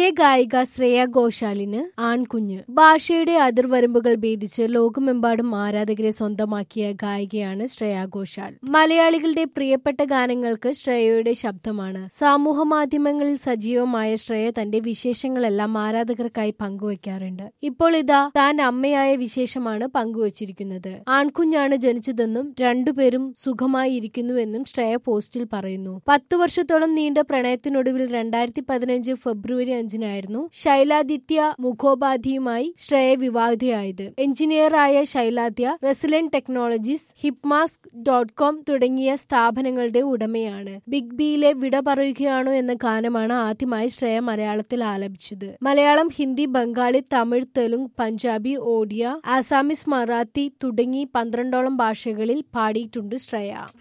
ഗായിക ശ്രേയ ഘോഷാലിന് ആൺകുഞ്ഞ് ഭാഷയുടെ അതിർവരമ്പുകൾ ഭേദിച്ച് ലോകമെമ്പാടും ആരാധകരെ സ്വന്തമാക്കിയ ഗായികയാണ് ശ്രേയ ഘോഷാൽ മലയാളികളുടെ പ്രിയപ്പെട്ട ഗാനങ്ങൾക്ക് ശ്രേയയുടെ ശബ്ദമാണ് സമൂഹ മാധ്യമങ്ങളിൽ സജീവമായ ശ്രേയ തന്റെ വിശേഷങ്ങളെല്ലാം ആരാധകർക്കായി പങ്കുവയ്ക്കാറുണ്ട് ഇപ്പോൾ ഇതാ താൻ അമ്മയായ വിശേഷമാണ് പങ്കുവച്ചിരിക്കുന്നത് ആൺകുഞ്ഞാണ് ജനിച്ചതെന്നും രണ്ടുപേരും സുഖമായി ഇരിക്കുന്നുവെന്നും ശ്രേയ പോസ്റ്റിൽ പറയുന്നു പത്തു വർഷത്തോളം നീണ്ട പ്രണയത്തിനൊടുവിൽ രണ്ടായിരത്തി പതിനഞ്ച് ഫെബ്രുവരി അഞ്ചിനായിരുന്നു ശൈലാദിത്യ മുഖോപാധിയുമായി ശ്രേയ വിവാഹിതയായത് എഞ്ചിനീയറായ Shailadya resilient technologies Hipmask dot com തുടങ്ങിയ സ്ഥാപനങ്ങളുടെ ഉടമയാണ് ബിഗ് ബിയിലെ വിട പറയുകയാണോ എന്ന ഗാനമാണ് ആദ്യമായി ശ്രേയ മലയാളത്തിൽ ആലപിച്ചത് മലയാളം ഹിന്ദി ബംഗാളി തമിഴ് തെലുങ്ക് പഞ്ചാബി ഓഡിയ ആസാമിസ് മറാത്തി തുടങ്ങി പന്ത്രണ്ടോളം ഭാഷകളിൽ പാടിയിട്ടുണ്ട് ശ്രേയ